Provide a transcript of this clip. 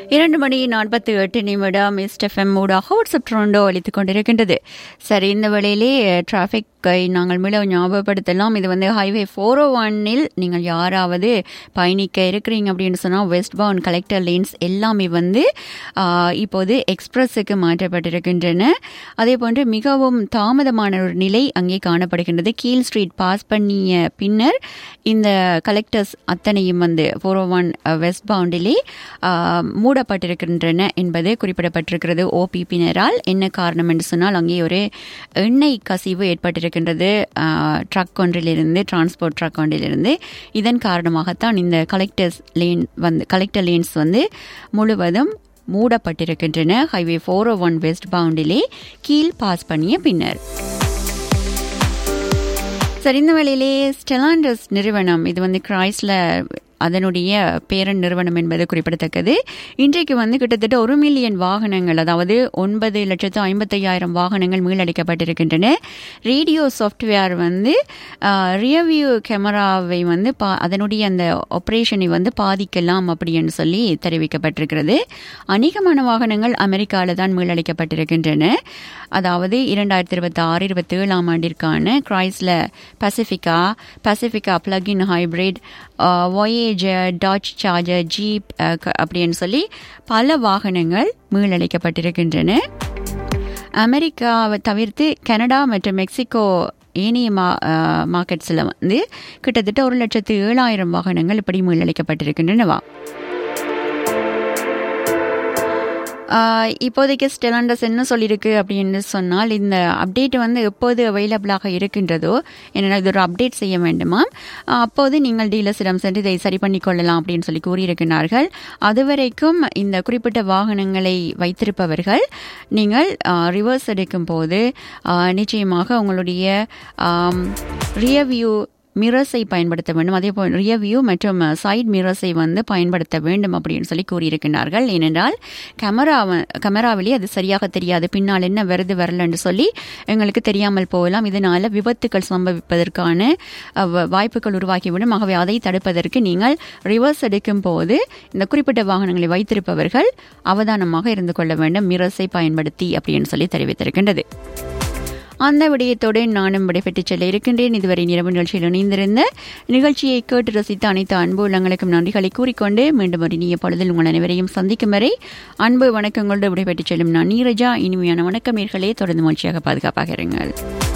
இரண்டு மணி நாற்பத்தி எட்டு நிமிடம் எஸ்எஃப்எம் ஊடாக வாட்ஸ்அப் ட்ரோண்டோ அளித்துக் கொண்டிருக்கின்றது சரி இந்த வேளையிலே டிராஃபிக்கை நாங்கள் மீள ஞாபகப்படுத்தலாம் இது வந்து ஹைவே ஃபோர் ஓ ஒன்னில் நீங்கள் யாராவது பயணிக்க இருக்கிறீங்க அப்படின்னு சொன்னால் வெஸ்ட் பவுன் கலெக்டர் லேன்ஸ் எல்லாமே வந்து ஆ, இப்போது எக்ஸ்பிரஸுக்கு மாற்றப்பட்டிருக்கின்றன அதே போன்று மிகவும் தாமதமான ஒரு நிலை அங்கே காணப்படுகின்றது கீழ் ஸ்ட்ரீட் பாஸ் பண்ணிய பின்னர் இந்த கலெக்டர்ஸ் அத்தனையும் வந்து ஃபோர் ஓ ஒன் வெஸ்ட் பவுண்டிலே ஆ, மூடப்பட்டிருக்கின்றன என்பது குறிப்பிடப்பட்டிருக்கிறது ஓபிபியினரால் என்ன காரணம் என்று சொன்னால் அங்கே ஒரு எண்ணெய் கசிவு ஏற்பட்டிருக்கின்றது ட்ரக் ஒன்றிலிருந்து டிரான்ஸ்போர்ட் ட்ரக் ஒன்றிலிருந்து இதன் காரணமாகத்தான் இந்த கலெக்டர்ஸ் லேன் வந்து கலெக்டர் லேன்ஸ் வந்து முழுவதும் மூடப்பட்டிருக்கின்றன highway four O one west பவுண்டிலே கீழ் பாஸ் பண்ணிய பின்னர் சரி இந்த வேளையிலே ஸ்டெலாண்டஸ் நிறுவனம் இது வந்து கிரைஸ்ல அதனுடைய பேரன் நிறுவனம் என்பது குறிப்பிடத்தக்கது இன்றைக்கு வந்து கிட்டத்தட்ட ஒரு மில்லியன் வாகனங்கள் அதாவது ஒன்பது லட்சத்து ஐம்பத்தையாயிரம் வாகனங்கள் மீளடிக்கப்பட்டிருக்கின்றன ரேடியோ சாஃப்ட்வேர் வந்து ரியவியூ கேமராவை வந்து பா அதனுடைய அந்த ஆப்ரேஷனை வந்து பாதிக்கலாம் அப்படின்னு சொல்லி தெரிவிக்கப்பட்டிருக்கிறது அநேகமான வாகனங்கள் அமெரிக்காவில் தான் மீளடிக்கப்பட்டிருக்கின்றன அதாவது இரண்டாயிரத்தி இருபத்தி ஆறு இருபத்தி ஏழாம் ஆண்டிற்கான Chrysler Pacifica Pacifica plug in hybrid Voyager Dodge Charger Jeep அப்படின்னு சொல்லி பல வாகனங்கள் மீளளிக்கப்பட்டிருக்கின்றன அமெரிக்காவை தவிர்த்து கனடா மற்றும் மெக்சிகோ ஏனைய மா மார்க்கெட்ஸில் வந்து கிட்டத்தட்ட ஒரு லட்சத்து ஏழாயிரம் வாகனங்கள் இப்படி மீளளிக்கப்பட்டிருக்கின்றனவா ஆஹ் இப்போதைக்கு ஸ்டெலாண்டஸ் என்ன சொல்லியிருக்கு அப்படின்னு சொன்னால் இந்த அப்டேட் வந்து எப்போது அவைலபிளாக இருக்கின்றதோ என்னென்னா இது ஒரு அப்டேட் செய்ய வேண்டுமா ஆஹ் அப்போது நீங்கள் டீலர்ஸிடம் சென்று இதை சரி பண்ணி கொள்ளலாம் அப்படின்னு சொல்லி கூறியிருக்கிறார்கள் அதுவரைக்கும் இந்த குறிப்பிட்ட வாகனங்களை வைத்திருப்பவர்கள் நீங்கள் ரிவர்ஸ் எடுக்கும் போது ஆஹ் நிச்சயமாக உங்களுடைய ரியவியூ மிரர்ஸை பயன்படுத்த வேண்டும் அதே போல் ரியவியூ மற்றும் சைட் மிரர்ஸை வந்து பயன்படுத்த வேண்டும் அப்படின்னு சொல்லி கூறியிருக்கிறார்கள் ஏனென்றால் கேமரா கேமராவிலே அது சரியாக தெரியாது பின்னால் என்ன வருது வரலன்னு சொல்லி எங்களுக்கு தெரியாமல் போகலாம் இதனால விபத்துக்கள் சம்பவிப்பதற்கான அஹ், வ- வாய்ப்புகள் உருவாகிவிடும் ஆகவே அதை தடுப்பதற்கு நீங்கள் ரிவர்ஸ் எடுக்கும் போது இந்த குறிப்பிட்ட வாகனங்களை வைத்திருப்பவர்கள் அவதானமாக இருந்து கொள்ள வேண்டும் மிரர்ஸை பயன்படுத்தி அப்படின்னு சொல்லி தெரிவித்திருக்கின்றது அந்த விடயத்தோடு நானும் விடைபெற்றுச் செல்ல இருக்கின்றேன் இதுவரை நிரவு நிகழ்ச்சியில் இணைந்திருந்த நிகழ்ச்சியை கேட்டு ரசித்த அனைத்து அன்பு உள்ளங்களுக்கும் நன்றிகளை கூறிக்கொண்டு மீண்டும் ஒரு இனிய பொழுதில் உங்கள் அனைவரையும் சந்திக்கும் வரை அன்பு வணக்கங்களோடு விடைபெற்றுச் செல்லும் நான் நீரஜா இனிமையான வணக்கம் நேர்களே தொடர்ந்து மகிழ்ச்சியாக பாதுகாப்பாக இருங்கள்